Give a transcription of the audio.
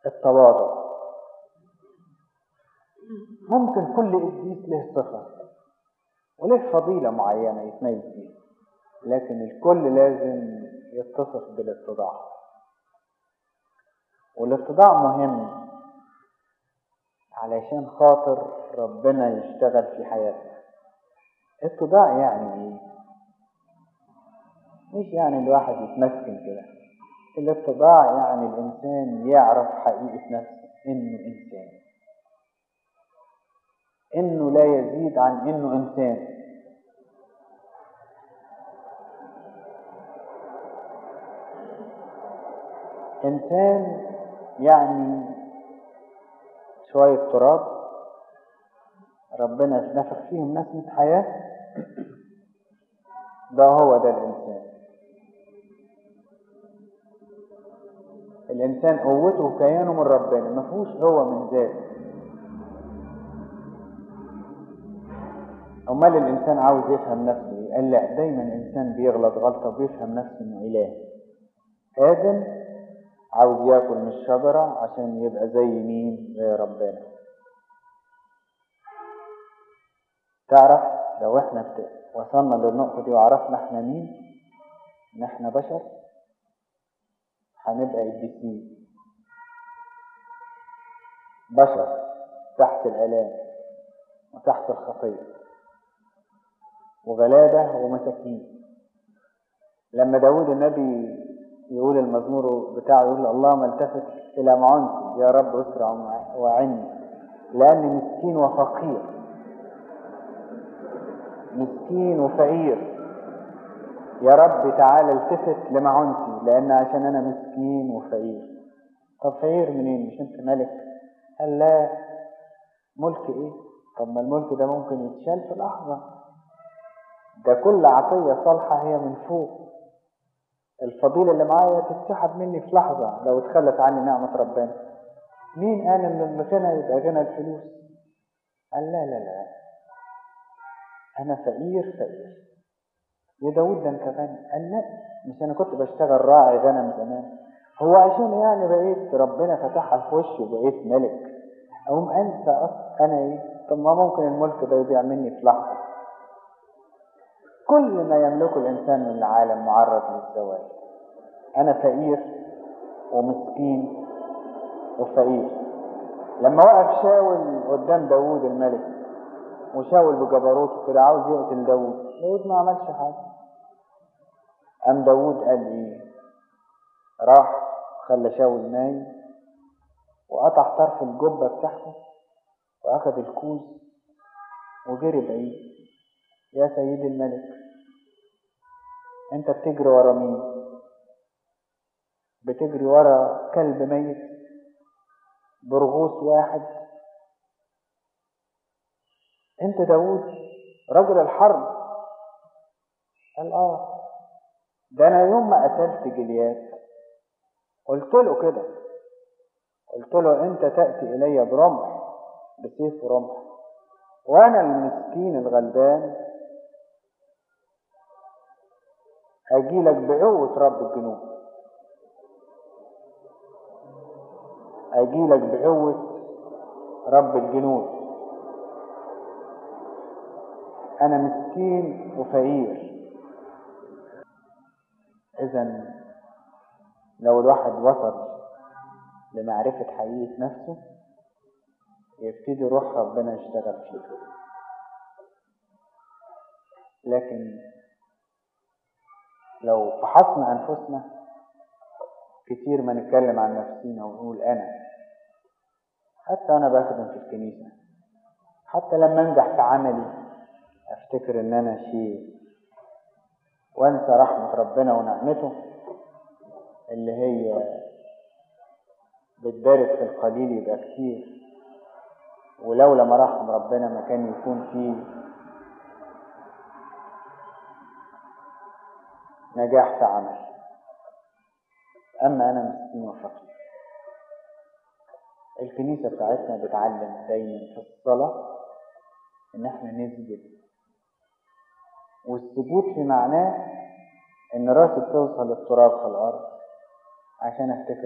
التواضع ممكن كل قديس له صفة وله فضيلة معينة يتميز بيها لكن الكل لازم يتصف بالاتضاع والاتضاع مهم علشان خاطر ربنا يشتغل في حياتنا اتضاع يعني ايه مش يعني الواحد يتمسكن كده الاتضاع يعني الانسان يعرف حقيقة نفسه انه انسان انه لا يزيد عن انه انسان انسان يعني شوية تراب ربنا نفخ فيهم نسمة حياة ده هو ده الإنسان الإنسان قوته وكيانه من ربنا ما فيهوش هو من ذاته أمال الإنسان عاوز يفهم نفسه إيه؟ قال لا دايما الإنسان بيغلط غلطة وبيفهم نفسه إنه إله آدم عاوز ياكل من الشجرة عشان يبقى زي مين زي ربنا تعرف لو احنا بت... وصلنا للنقطة دي وعرفنا احنا مين ان احنا بشر هنبقى قديسين بشر تحت الآلام وتحت الخطية وغلابة ومساكين لما داود النبي يقول المزمور بتاعه يقول اللهم التفت إلى معنتي يا رب اسرع وعني لأني مسكين وفقير مسكين وفقير يا رب تعالى التفت لمعنتي لأن عشان أنا مسكين وفقير طب فقير منين مش أنت ملك قال لا ملك إيه طب ما الملك ده ممكن يتشال في لحظة ده كل عطية صالحة هي من فوق الفضيلة اللي معايا تتسحب مني في لحظة لو اتخلت عني نعمة ربنا مين قال ان الغنى يبقى غنى الفلوس قال لا لا لا انا فقير فقير يا داود ده انت غني قال لا مش انا كنت بشتغل راعي غنم زمان هو عشان يعني بقيت ربنا فتحها في وشي وبقيت ملك اقوم انسى اصلا انا ايه طب ما ممكن الملك ده يضيع مني في لحظه كل ما يملكه الإنسان من العالم معرض للزوال أنا فقير ومسكين وفقير لما وقف شاول قدام داوود الملك وشاول بجبروته كده عاوز يقتل داوود داوود ما عملش حاجة قام داوود قال إيه راح خلى شاول نايم وقطع طرف الجبة بتاعته وأخذ الكوز وجري بعيد يا سيدي الملك انت بتجري ورا مين بتجري ورا كلب ميت برغوث واحد انت داوود رجل الحرب قال اه ده انا يوم ما قتلت جليات قلت له كده قلت له انت تأتي الي برمح بسيف ورمح وانا المسكين الغلبان اجي لك بقوة رب الجنود اجي لك بقوة رب الجنود انا مسكين وفقير اذا لو الواحد وصل لمعرفة حقيقة نفسه يبتدي روح ربنا يشتغل فيه لكن لو فحصنا أنفسنا كتير ما نتكلم عن نفسينا ونقول أنا حتى أنا بخدم في الكنيسة حتى لما أنجح في عملي أفتكر إن أنا شيء وأنسى رحمة ربنا ونعمته اللي هي بتبارك في القليل يبقى كتير ولولا ما رحم ربنا ما كان يكون فيه نجاح في عمل أما أنا مسكين وفقير الكنيسة بتاعتنا بتعلم دايما في الصلاة إن إحنا نسجد والسجود في معناه إن راسي توصل للتراب في الأرض عشان أفتكر